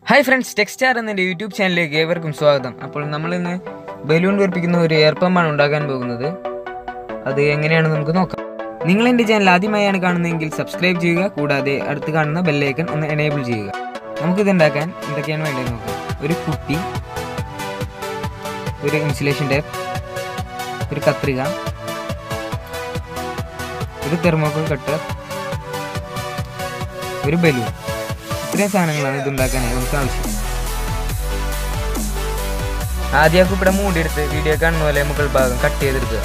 hi friends ടെക്സ്റ്റാർ എന്ന YouTube ചാനലിലേക്ക് ഏവർക്കും സ്വാഗതം അപ്പോൾ നമ്മൾ ഇന്ന് ബലൂൺ വീർപ്പിക്കുന്ന ഒരു എയർ പമ്പാണ് ഉണ്ടാക്കാൻ പോകുന്നത് അത് എങ്ങനെയാണ് നമുക്ക് നോക്കാം നിങ്ങൾ എൻ്റെ ചാനൽ ആദ്യമായാണ് കാണുന്നതെങ്കിൽ സബ്സ്ക്രൈബ് ചെയ്യുക കൂടാതെ അടുത്ത് കാണുന്ന ബെല്ലൈക്കൺ ഒന്ന് എനേബിൾ ചെയ്യുക നമുക്കിത് ഉണ്ടാക്കാൻ എന്തൊക്കെയാണ് വേണ്ടത് നോക്കാം ഒരു കുപ്പി ഒരു ഇൻസുലേഷൻ ടേപ്പ് ഒരു കത്രിക ഒരു തെർമോക്കോൾ കട്ടർ ഒരു ബലൂൺ ഇത്രയും സാധനങ്ങളാണ് ഇത് ഉണ്ടാക്കാനായി നമുക്ക് ആവശ്യം ആദ്യം ആ കുപ്പിയുടെ മൂടിയെടുത്ത് വീഡിയോ കാണുന്ന പോലെ മുകൾ ഭാഗം കട്ട് ചെയ്തെടുക്കുക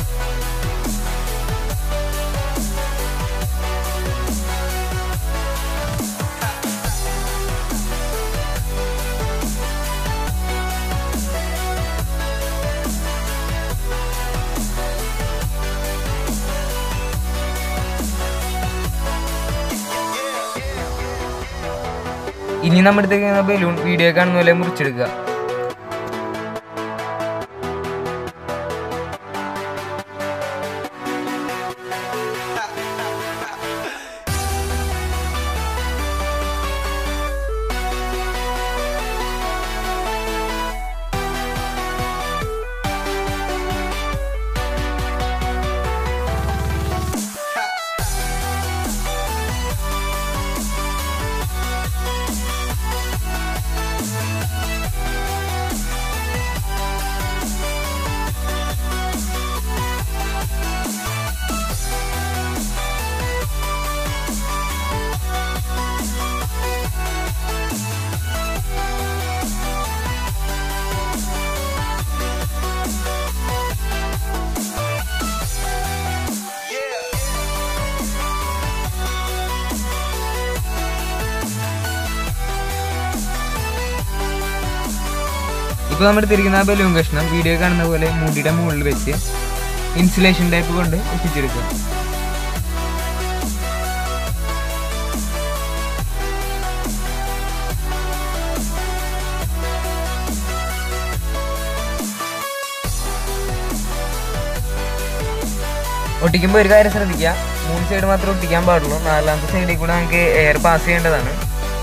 ഇനി നമ്മുടെ അടുത്തേക്ക് ബലൂൺ വീഡിയോ കാണുന്ന പോലെ മുറിച്ചെടുക്കുക ഇപ്പോൾ നമ്മൾ തിരിക്കുന്ന ആ ബലൂൺ കഷ്ണം വീഡിയോ കാണുന്ന പോലെ മുടിയുടെ മുകളിൽ വെച്ച് ഇൻസുലേഷൻ ടൈപ്പ് കൊണ്ട് ഒട്ടിച്ചെടുക്കുക ഒട്ടിക്കുമ്പോൾ ഒരു കാര്യം ശ്രദ്ധിക്കുക മൂന്ന് സൈഡ് മാത്രമേ ഒട്ടിക്കാൻ പാടുള്ളൂ നാലാമത്തെ സൈഡിൽ കൂടെ നമുക്ക് എയർ പാസ് ചെയ്യേണ്ടതാണ്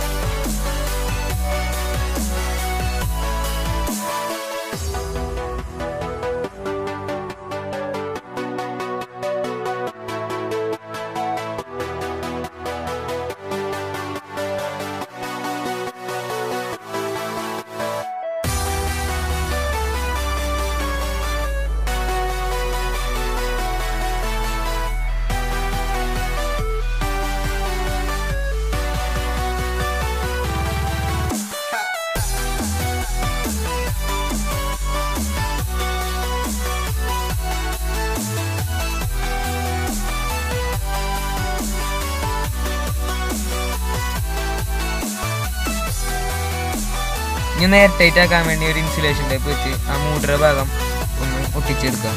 ഇനി നേരെ ടൈറ്റ് ആക്കാൻ വേണ്ടി ഒരു ഇൻസുലേഷൻ ടൈപ്പ് വെച്ച് ആ മൂടറ ഭാഗം ഒന്ന് ഒട്ടിച്ചെടുക്കാം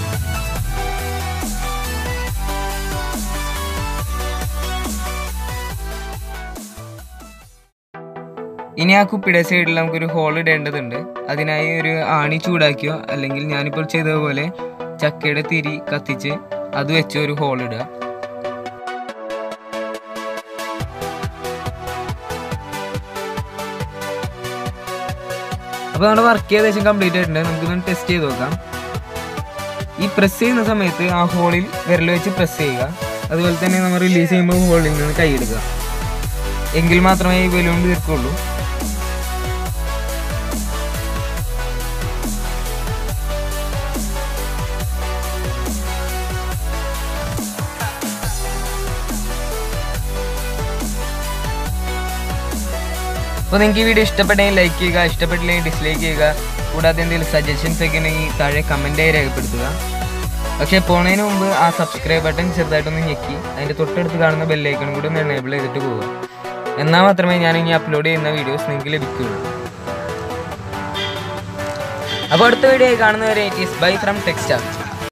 ഇനി ആ കുപ്പിയുടെ സൈഡിൽ നമുക്കൊരു ഹോൾ ഇടേണ്ടതുണ്ട് അതിനായി ഒരു ആണി ചൂടാക്കിയോ അല്ലെങ്കിൽ ഞാനിപ്പോൾ ചെയ്തതുപോലെ ചക്കയുടെ തിരി കത്തിച്ച് അത് വെച്ച് ഒരു ഹോൾ ഇടുക അപ്പോൾ നമ്മുടെ വർക്ക് ഏകദേശം കംപ്ലീറ്റ് ആയിട്ടുണ്ട് നമുക്കൊന്ന് ടെസ്റ്റ് ചെയ്ത് നോക്കാം ഈ പ്രസ് ചെയ്യുന്ന സമയത്ത് ആ ഹോളിൽ വിരൽ വെച്ച് പ്രസ് ചെയ്യുക അതുപോലെ തന്നെ നമ്മൾ റിലീസ് ചെയ്യുമ്പോൾ ഹോളിൽ നിന്ന് കൈയെടുക്കുക എങ്കിൽ മാത്രമേ ഈ ബലൂൺ തീർക്കുള്ളൂ അപ്പോൾ നിങ്ങൾക്ക് ഈ വീഡിയോ ഇഷ്ടപ്പെട്ടെങ്കിൽ ലൈക്ക് ചെയ്യുക ഇഷ്ടപ്പെട്ടില്ലെങ്കിൽ ഡിസ്ലൈക്ക് ചെയ്യുക കൂടാതെ എന്തെങ്കിലും സജഷൻസ് ഒക്കെ ഉണ്ടെങ്കിൽ താഴെ കമൻറ്റായി രേഖപ്പെടുത്തുക പക്ഷേ പോണതിന് മുമ്പ് ആ സബ്സ്ക്രൈബ് ബട്ടൺ ചെറുതായിട്ടൊന്ന് ഞെക്കി അതിൻ്റെ തൊട്ടടുത്ത് കാണുന്ന ബെല്ലൈക്കണും കൂടി ഒന്ന് എനേബിൾ ചെയ്തിട്ട് പോവുക എന്നാൽ മാത്രമേ ഞാൻ ഇനി അപ്ലോഡ് ചെയ്യുന്ന വീഡിയോസ് നിങ്ങൾക്ക് ലഭിക്കുകയുള്ളൂ അപ്പോൾ അടുത്ത വീഡിയോ കാണുന്നവരെ ഇറ്റ് ഈസ് ബൈ ഫ്രം ടെക്സ്റ്റാർ